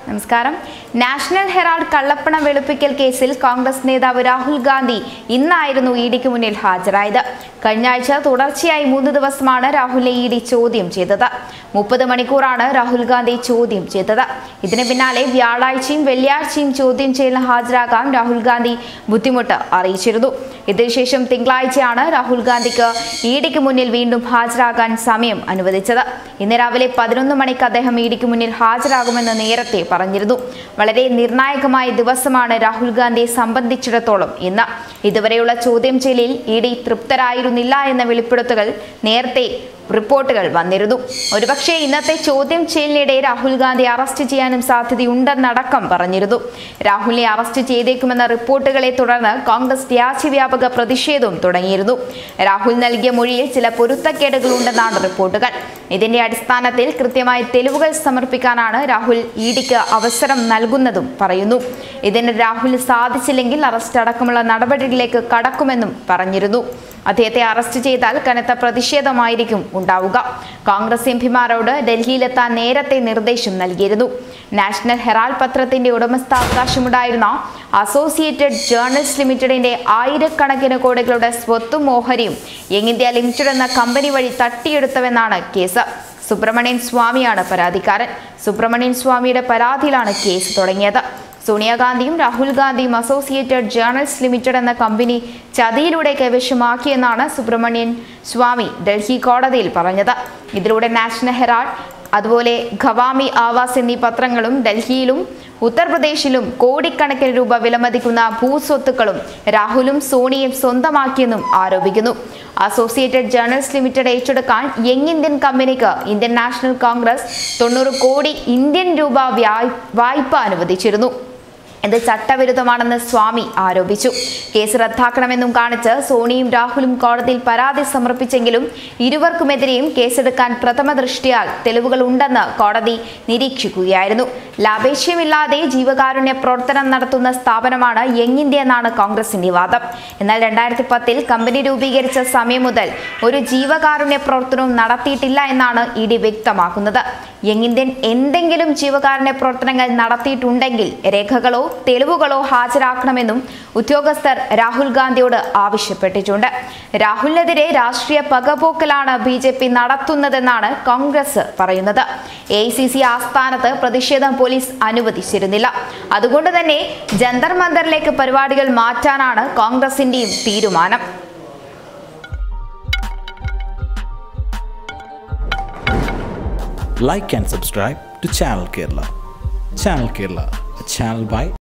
നമസ്കാരം national Herald കള്ളപ്പണം വെളുപ്പിക്കൽ കേസിൽ കോൺഗ്രസ് നേതാവ് രാഹുൽ ഗാന്ധി ഇന്നായിരുന്നു ഇ ഡിക്ക് മുന്നിൽ ഹാജരായത് കഴിഞ്ഞ ആഴ്ച തുടർച്ചയായി മൂന്ന് ദിവസമാണ് രാഹുലിനെ ഇ ഡി ചോദ്യം ചെയ്തത് മുപ്പത് മണിക്കൂറാണ് രാഹുൽ ഗാന്ധി ചോദ്യം ചെയ്തത് ഇതിന് പിന്നാലെ വ്യാഴാഴ്ചയും വെള്ളിയാഴ്ചയും ചോദ്യം ചെയ്യലിന് ഹാജരാകാൻ രാഹുൽ ഗാന്ധി ബുദ്ധിമുട്ട് അറിയിച്ചിരുന്നു ഇതിനുശേഷം തിങ്കളാഴ്ചയാണ് രാഹുൽ ഗാന്ധിക്ക് ഇ ഡിക്ക് മുന്നിൽ വീണ്ടും ഹാജരാകാൻ സമയം അനുവദിച്ചത് ഇന്ന് രാവിലെ പതിനൊന്ന് മണിക്ക് അദ്ദേഹം ഇ ഡിക്ക് മുന്നിൽ ഹാജരാകുമെന്ന് നേരത്തെ പറഞ്ഞിരുന്നു വളരെ നിർണായകമായ ദിവസമാണ് രാഹുൽ ഗാന്ധിയെ സംബന്ധിച്ചിടത്തോളം ഇന്ന് ഇതുവരെയുള്ള ചോദ്യം ചെയ്യലിൽ ഇ ഡി തൃപ്തരായിരുന്നില്ല എന്ന വെളിപ്പെടുത്തലുകൾ നേരത്തെ റിപ്പോർട്ടുകൾ വന്നിരുന്നു ഒരുപക്ഷെ ഇന്നത്തെ ചോദ്യം ചെയ്യലിനിടെ രാഹുൽ ഗാന്ധി അറസ്റ്റ് ചെയ്യാനും സാധ്യതയുണ്ടെന്നടക്കം പറഞ്ഞിരുന്നു രാഹുലിനെ അറസ്റ്റ് ചെയ്തേക്കുമെന്ന റിപ്പോർട്ടുകളെ തുടർന്ന് കോൺഗ്രസ് രാജ്യവ്യാപക പ്രതിഷേധവും തുടങ്ങിയിരുന്നു രാഹുൽ നൽകിയ മൊഴിയിൽ ചില പൊരുത്തക്കേടുകളുണ്ടെന്നാണ് റിപ്പോർട്ടുകൾ ഇതിന്റെ അടിസ്ഥാനത്തിൽ കൃത്യമായ തെളിവുകൾ സമർപ്പിക്കാനാണ് രാഹുൽ ഇ ഡിക്ക് അവസരം നൽകുന്നതും പറയുന്നു ഇതിന് രാഹുൽ സാധിച്ചില്ലെങ്കിൽ അറസ്റ്റ് അടക്കമുള്ള നടപടികളിലേക്ക് കടക്കുമെന്നും പറഞ്ഞിരുന്നു അദ്ദേഹത്തെ അറസ്റ്റ് ചെയ്താൽ കനത്ത പ്രതിഷേധമായിരിക്കും ഉണ്ടാവുക കോൺഗ്രസ് എംപിമാരോട് ഡൽഹിയിലെത്താൻ നേരത്തെ നിർദ്ദേശം നൽകിയിരുന്നു നാഷണൽ ഹെറാൾഡ് പത്രത്തിന്റെ ഉടമസ്ഥാവകാശമുണ്ടായിരുന്ന അസോസിയേറ്റഡ് ജേർണൽസ് ലിമിറ്റഡിന്റെ ആയിരക്കണക്കിന് കോടികളുടെ സ്വത്തും ഓഹരിയും യങ് ഇന്ത്യ ലിമിറ്റഡ് എന്ന കമ്പനി വഴി തട്ടിയെടുത്തവെന്നാണ് കേസ് സുബ്രഹ്മണ്യൻ സ്വാമിയാണ് പരാതിക്കാരൻ സുബ്രഹ്മണ്യൻ സ്വാമിയുടെ പരാതിയിലാണ് കേസ് തുടങ്ങിയത് സോണിയാഗാന്ധിയും രാഹുൽ ഗാന്ധിയും അസോസിയേറ്റഡ് ജേർണൽസ് ലിമിറ്റഡ് എന്ന കമ്പനി ചതിയിലൂടെ കൈവശമാക്കിയെന്നാണ് സുബ്രഹ്മണ്യൻ സ്വാമി ഡൽഹി കോടതിയിൽ പറഞ്ഞത് ഇതിലൂടെ നാഷണൽ ഹെറാൾഡ് അതുപോലെ ഖവാമി ആവാസ് എന്നീ പത്രങ്ങളും ഡൽഹിയിലും ഉത്തർപ്രദേശിലും കോടിക്കണക്കിന് രൂപ വിലമതിക്കുന്ന ഭൂസ്വത്തുക്കളും രാഹുലും സോണിയും സ്വന്തമാക്കിയെന്നും ആരോപിക്കുന്നു അസോസിയേറ്റഡ് ജേർണൽസ് ലിമിറ്റഡ് ഏറ്റെടുക്കാൻ യങ് ഇന്ത്യൻ കമ്പനിക്ക് ഇന്ത്യൻ നാഷണൽ കോൺഗ്രസ് തൊണ്ണൂറ് കോടി ഇന്ത്യൻ രൂപ വ്യായ്- വായ്പ അനുവദിച്ചിരുന്നു ഇത് ചട്ടവിരുദ്ധമാണെന്ന് സ്വാമി ആരോപിച്ചു കേസ് റദ്ദാക്കണമെന്നും കാണിച്ച് സോണിയും രാഹുലും കോടതിയിൽ പരാതി സമർപ്പിച്ചെങ്കിലും ഇരുവർക്കുമെതിരെയും കേസെടുക്കാൻ പ്രഥമ ദൃഷ്ടിയാൽ തെളിവുകൾ ഉണ്ടെന്ന് കോടതി നിരീക്ഷിക്കുകയായിരുന്നു ലാഭേച്ഛ്യമില്ലാതെ ജീവകാരുണ്യ പ്രവർത്തനം നടത്തുന്ന സ്ഥാപനമാണ് യങ് ഇന്ത്യ എന്നാണ് കോൺഗ്രസിന്റെ വാദം എന്നാൽ രണ്ടായിരത്തി പത്തിൽ കമ്പനി രൂപീകരിച്ച സമയം മുതൽ ഒരു ജീവകാരുണ്യ പ്രവർത്തനവും നടത്തിയിട്ടില്ല എന്നാണ് ഇ ഡി വ്യക്തമാക്കുന്നത് യങ് ഇന്ത്യൻ എന്തെങ്കിലും ജീവകാരുണ്യ പ്രവർത്തനങ്ങൾ നടത്തിയിട്ടുണ്ടെങ്കിൽ രേഖകളോ തെളിവുകളോ ഹാജരാക്കണമെന്നും ഉദ്യോഗസ്ഥർ രാഹുൽ ഗാന്ധിയോട് ആവശ്യപ്പെട്ടിട്ടുണ്ട് രാഹുലിനെതിരെ രാഷ്ട്രീയ പകപോക്കലാണ് ബി ജെ പി നടത്തുന്നതെന്നാണ് കോൺഗ്രസ് പറയുന്നത് എ ഐ സി സി ആസ്ഥാനത്ത് പ്രതിഷേധം പോലീസ് അനുവദിച്ചിരുന്നില്ല അതുകൊണ്ട് തന്നെ ജന്തർ മന്ദറിലേക്ക് പരിപാടികൾ മാറ്റാനാണ് കോൺഗ്രസിന്റെയും തീരുമാനം like and subscribe to Channel Kerala. Channel Kerala, a channel by